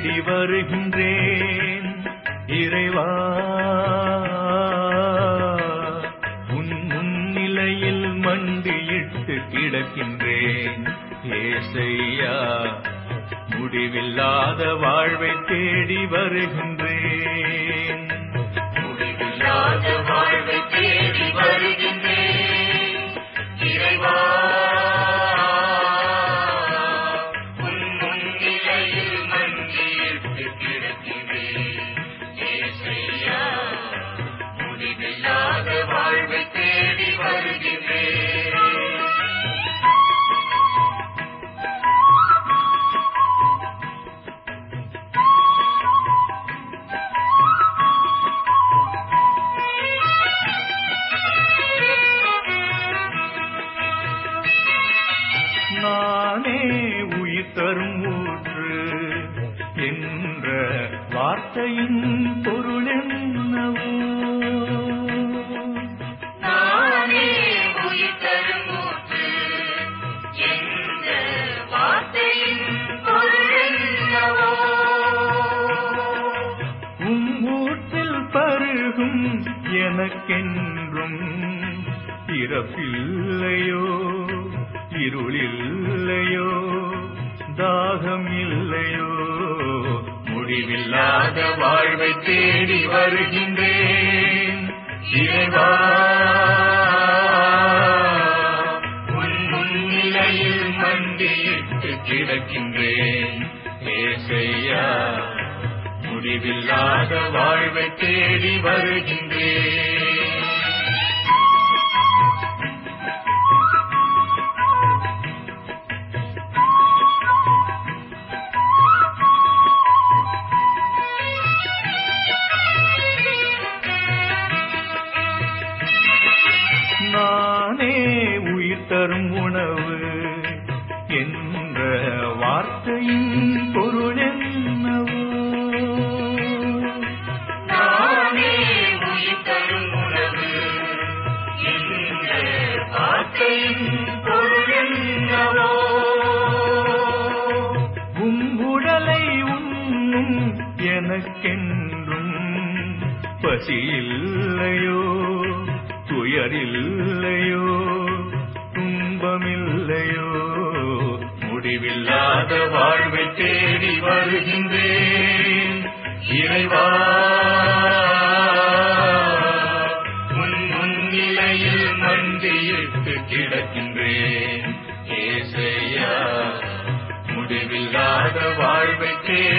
தேடி வருகின்றேன் இறைவா உன் முன்னிலையில் மண்டியிட்டு கிடக்கின்றேன் ஏசையா முடிவில்லாத வாழ்வை தேடி வருகின்றேன் முடிவில்லாத வாழ்வை தேடி வருகின்றேன் இறைவா உன் முன்னிலையில் மண்டியிட்டு கிடக்கிறேன் ஏசையா முடிவில்லாத வாழ்வை தேடி வருகின்றேன் நானே உயிர் தரும் ஊற்று என்ற வார்த்தையின் பொருள் என்னவோ நானே உயிர் தரும் ஊற்று என்ற வார்த்தையின் பொருள் என்னவோ உம் ஊற்றில் பருகும் எனக்கென்றும் பிறப்பில்லையோ இருளில்லையோ தாகம் இல்லையோ முடிவில்லாத வாழ்வை தேடி வருகின்றேன் இறைவா உன் முன்னிலையில் மண்டியிட்டு கிடக்கின்றேன் ஏசையா முடிவில்லாத வாழ்வை தேடி வருகின்றேன் நானே உயிர் தரும் உணவு என்ற வார்த்தையின் பொருள் என்னவோ நானே உயிர் தரும் உணவு என்ற வார்த்தையின் பொருள் என்னவோ உம் உடலை உண்ணும் எனக்கென்றும் பசியில்லையோ துயரில்லையோ துன்பமில்லையோ முடிவில்லாத வாழ்வை தேடி வருகின்றேன் இறைவா உன் முன்னிலையில் மண்டியிட்டு கிடக்கின்றேன் ஏசையா முடிவில்லாத வாழ்வை தேடி